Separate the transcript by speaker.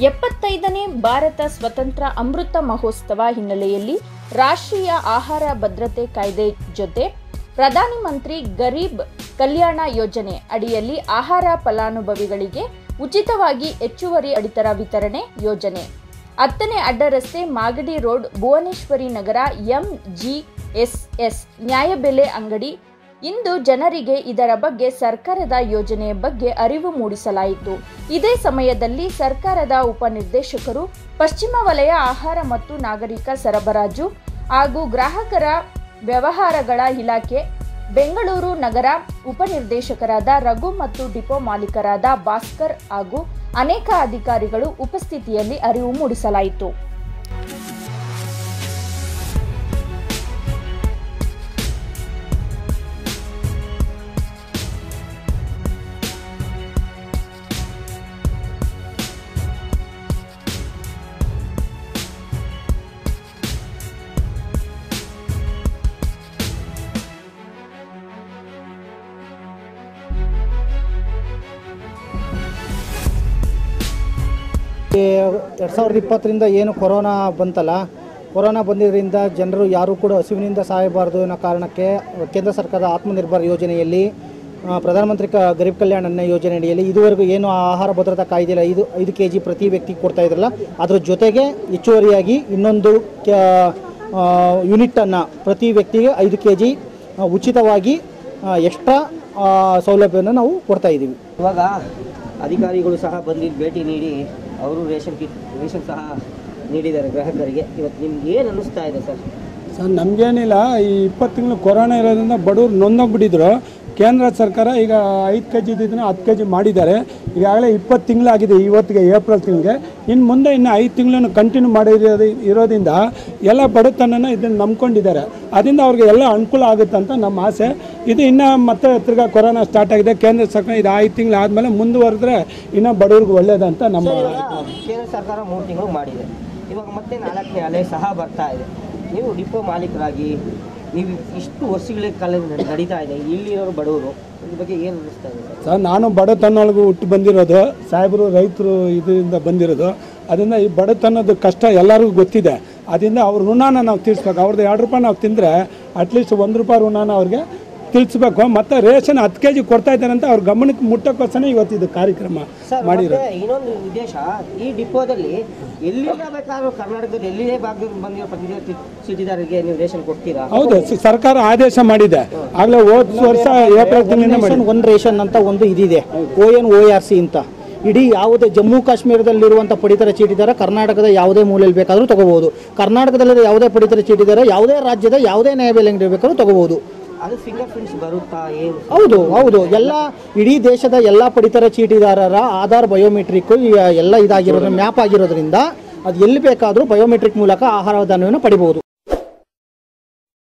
Speaker 1: ಎಪ್ಪತ್ತೈದನೇ ಭಾರತ ಸ್ವತಂತ್ರ ಅಮೃತ ಮಹೋತ್ಸವ ಹಿನ್ನೆಲೆಯಲ್ಲಿ ರಾಷ್ಟ್ರೀಯ ಆಹಾರ ಭದ್ರತೆ ಕಾಯ್ದೆ ಜೊತೆ ಪ್ರಧಾನಿ ಮಂತ್ರಿ ಗರೀಬ್ ಕಲ್ಯಾಣ ಯೋಜನೆ ಅಡಿಯಲ್ಲಿ ಆಹಾರ ಫಲಾನುಭವಿಗಳಿಗೆ ಉಚಿತವಾಗಿ ಹೆಚ್ಚುವರಿ ಅಡಿತರ ವಿತರಣೆ ಯೋಜನೆ ಹತ್ತನೇ ಅಡ್ಡರಸ್ತೆ ಮಾಗಡಿ ರೋಡ್ ಭುವನೇಶ್ವರಿ ನಗರ ಎಂಜಿಎಸ್ಎಸ್ ನ್ಯಾಯಬೆಲೆ ಅಂಗಡಿ ಇಂದು ಜನರಿಗೆ ಇದರ ಬಗ್ಗೆ ಸರ್ಕಾರದ ಯೋಜನೆಯ ಬಗ್ಗೆ ಅರಿವು ಮೂಡಿಸಲಾಯಿತು ಇದೇ ಸಮಯದಲ್ಲಿ ಸರ್ಕಾರದ ಉಪನಿರ್ದೇಶಕರು ಪಶ್ಚಿಮ ವಲಯ ಆಹಾರ ಮತ್ತು ನಾಗರಿಕ ಸರಬರಾಜು ಹಾಗೂ ಗ್ರಾಹಕರ ವ್ಯವಹಾರಗಳ ಇಲಾಖೆ ಬೆಂಗಳೂರು ನಗರ ಉಪನಿರ್ದೇಶಕರಾದ ರಘು ಮತ್ತು ಡಿಪೋ ಮಾಲೀಕರಾದ ಭಾಸ್ಕರ್ ಹಾಗೂ ಅನೇಕ ಅಧಿಕಾರಿಗಳು ಉಪಸ್ಥಿತಿಯಲ್ಲಿ ಅರಿವು ಮೂಡಿಸಲಾಯಿತು
Speaker 2: ಎರಡು ಸಾವಿರದ ಇಪ್ಪತ್ತರಿಂದ ಏನು ಕೊರೋನಾ ಬಂತಲ್ಲ ಕೊರೋನಾ ಬಂದಿದ್ದರಿಂದ ಜನರು ಯಾರೂ ಕೂಡ ಹಸಿವಿನಿಂದ ಸಾಯಬಾರದು ಅನ್ನೋ ಕಾರಣಕ್ಕೆ ಕೇಂದ್ರ ಸರ್ಕಾರದ ಆತ್ಮನಿರ್ಭರ್ ಯೋಜನೆಯಲ್ಲಿ ಆ, ಪ್ರಧಾನಮಂತ್ರಿ ಕ ಗರೀಬ್ ಕಲ್ಯಾಣ ಅನ್ನ ಯೋಜನೆ ಅಡಿಯಲ್ಲಿ ಇದುವರೆಗೂ ಏನು ಆಹಾರ ಭದ್ರತಾ ಕಾಯ್ದೆಯಲ್ಲಿ ಐದು ಐದು ಕೆ ಜಿ ಪ್ರತಿ ವ್ಯಕ್ತಿಗೆ ಕೊಡ್ತಾ ಇದ್ರಲ್ಲ ಅದ್ರ ಜೊತೆಗೆ ಹೆಚ್ಚುವರಿಯಾಗಿ ಇನ್ನೊಂದು ಯೂನಿಟನ್ನು ಪ್ರತಿ ವ್ಯಕ್ತಿಗೆ ಐದು ಕೆ ಜಿ ಉಚಿತವಾಗಿ ಎಕ್ಸ್ಟ್ರಾ ಸೌಲಭ್ಯವನ್ನು ನಾವು ಕೊಡ್ತಾ ಇದ್ದೀವಿ
Speaker 3: ಇವಾಗ ಅಧಿಕಾರಿಗಳು ಸಹ ಬಂದು ಭೇಟಿ ನೀಡಿ ಅವರು ರೇಷನ್ ಕಿಟ್ ರೇಷನ್ ಸಹ ನೀಡಿದ್ದಾರೆ ಗ್ರಾಹಕರಿಗೆ ಇವತ್ತು ನಿಮ್ಗೆ ಏನು ಅನ್ನಿಸ್ತಾ ಇದೆ ಸರ್
Speaker 4: ಸರ್ ನಮಗೇನಿಲ್ಲ ಈ ಇಪ್ಪತ್ತು ತಿಂಗಳು ಕೊರೋನಾ ಇರೋದ್ರಿಂದ ಬಡವ್ರು ನೊಂದೋಗ್ಬಿಟ್ಟಿದ್ರು ಕೇಂದ್ರ ಸರ್ಕಾರ ಈಗ ಐದು ಕೆ ಜಿ ಇದ್ದಿದ್ದನ್ನ ಹತ್ತು ಕೆ ಜಿ ಮಾಡಿದ್ದಾರೆ ಈಗಾಗಲೇ ಇಪ್ಪತ್ತು ತಿಂಗಳಾಗಿದೆ ಇವತ್ತಿಗೆ ಏಪ್ರಿಲ್ ತಿಂಗಳಿಗೆ ಇನ್ನು ಮುಂದೆ ಇನ್ನು ಐದು ತಿಂಗಳನ್ನು ಕಂಟಿನ್ಯೂ ಮಾಡಿರೋದು ಇರೋದ್ರಿಂದ ಎಲ್ಲ ಬಡತನನ ಇದನ್ನು ನಂಬ್ಕೊಂಡಿದ್ದಾರೆ ಅದರಿಂದ ಅವ್ರಿಗೆ ಎಲ್ಲ ಅನುಕೂಲ ಆಗುತ್ತೆ ಅಂತ ನಮ್ಮ ಆಸೆ ಇದು ಇನ್ನು ಮತ್ತೆ ತಿರ್ಗಾ ಕೊರೋನಾ ಸ್ಟಾರ್ಟ್ ಆಗಿದೆ ಕೇಂದ್ರ ಸರ್ಕಾರ ಇದು ಐದು ತಿಂಗಳು ಆದಮೇಲೆ ಮುಂದುವರೆದ್ರೆ ಇನ್ನೂ ಬಡವ್ರಿಗೆ ಒಳ್ಳೇದಂತ ನಮ್ಮ
Speaker 3: ಇವಾಗ ಕೇಂದ್ರ ಸರ್ಕಾರ ಮೂರು ತಿಂಗಳು ಮಾಡಿದೆ ಇವಾಗ ಮತ್ತೆ ನಾಲ್ಕನೇ ಅಲೆ ಸಹ ಬರ್ತಾ ಇದೆ ನೀವು ಡಿಪೋ ಮಾಲೀಕರಾಗಿ ನೀವು ಇಷ್ಟು ವರ್ಷಗಳ ಕಾಲ ನಡೀತಾ ಇದೆ ಇಲ್ಲಿರೋರು ಬಡವರು ಇದ್ರ ಬಗ್ಗೆ ಏನು ಅನ್ನಿಸ್ತಾ ಇದೆ ಸರ್
Speaker 4: ಸರ್ ನಾನು ಬಡತನೊಳಗೂ ಹುಟ್ಟು ಬಂದಿರೋದು ಸಾಹೇಬರು ರೈತರು ಇದರಿಂದ ಬಂದಿರೋದು ಅದರಿಂದ ಈ ಬಡತನದ ಕಷ್ಟ ಎಲ್ಲರಿಗೂ ಗೊತ್ತಿದೆ ಅದರಿಂದ ಅವ್ರ ಋಣನ ನಾವು ತೀರಿಸ್ಬೇಕು ಅವ್ರದ್ದು ಎರಡು ರೂಪಾಯಿ ನಾವು ತಿಂದರೆ ಅಟ್ಲೀಸ್ಟ್ ಒಂದು ರೂಪಾಯಿ ಋಣನ ಅವ್ರಿಗೆ ತಿಳಿಸ್ಬೇಕು ಮತ್ತು ರೇಷನ್ ಹತ್ತು ಕೆ ಜಿ ಕೊಡ್ತಾ ಇದ್ದಾರೆ ಅಂತ ಅವ್ರ ಗಮನಕ್ಕೆ ಮುಟ್ಟಕ್ಕೋಸ್ಕರ ಇವತ್ತು ಇದು ಕಾರ್ಯಕ್ರಮ
Speaker 3: ಸರ್
Speaker 4: ಮಾಡಿರೋದು
Speaker 3: ಮತ್ತೆ ಇನ್ನೊಂದು ಉದ್ದೇಶ ಈ ಡಿಪೋದಲ್ಲಿ ಎಲ್ಲಿಂದ ಬೇಕಾದ್ರೂ ಕರ್ನಾಟಕದಲ್ಲಿ ಎಲ್ಲಿಯೇ ಭಾಗದಲ್ಲಿ ಬಂದಿರೋ ಪ್ರತಿ ಚೀಟಿದಾರರಿಗೆ ನೀವು ರೇಷನ್ ಕೊಡ್ತೀರಾ
Speaker 4: ಹೌದು ಸ- ಸರ್ಕಾರ ಆದೇಶ ಮಾಡಿದೆ ಆಗಲೇ ಹೋದ ವರ್ಷ ಏಪ್ರಿಲ್ ತಿಂಗಳಿಂದ ಮಾಡಿ
Speaker 2: ನೇಷನ್ ಒನ್ ರೇಷನ್ ಅಂತ ಒಂದು ಇದಿದೆ O N O R C ಅಂತ ಇಡೀ ಯಾವುದೇ ಜಮ್ಮು ಕಾಶ್ಮೀರದಲ್ಲಿರುವಂಥ ಪಡಿತರ ಚೀಟಿದಾರ ಕರ್ನಾಟಕದ ಯಾವುದೇ ಮೂಲೆಯಲ್ಲಿ ಬೇಕಾದರೂ ತಗೋಬಹುದು ಕರ್ನಾಟಕದಲ್ಲಿರೋ ಯಾವುದೇ ಪಡಿತರ ಚೀಟಿದಾರ ಯಾವುದೇ ರಾಜ್ಯದ ಯಾವುದೇ ನ್ಯಾಯಬೆಲೆ ಅಂಗಡಿ ಬೇಕಾದ್ರೂ ತಗೋಬಹುದು
Speaker 3: ಅದು ಫಿಂಗರ್ ಪ್ರಿಂಟ್ಸ್ ಬರುತ್ತಾ ಏನು
Speaker 2: ಹೌದು ಹೌದು ಎಲ್ಲ ಇಡೀ ದೇಶದ ಎಲ್ಲ ಪಡಿತರ ಚೀಟಿದಾರರ ಆಧಾರ್ ಬಯೋಮೆಟ್ರಿಕ್ ಎಲ್ಲ ಇದಾಗಿರೋದ್ರ ಮ್ಯಾಪ್ ಆಗಿರೋದ್ರಿಂದ ಅದು ಎಲ್ಲಿ ಬೇಕಾದರೂ ಬಯೋಮೆಟ್ರಿಕ್ ಮೂಲಕ ಆಹಾರ ಧಾನ್ಯವನ್ನು ಪಡಿಬಹುದು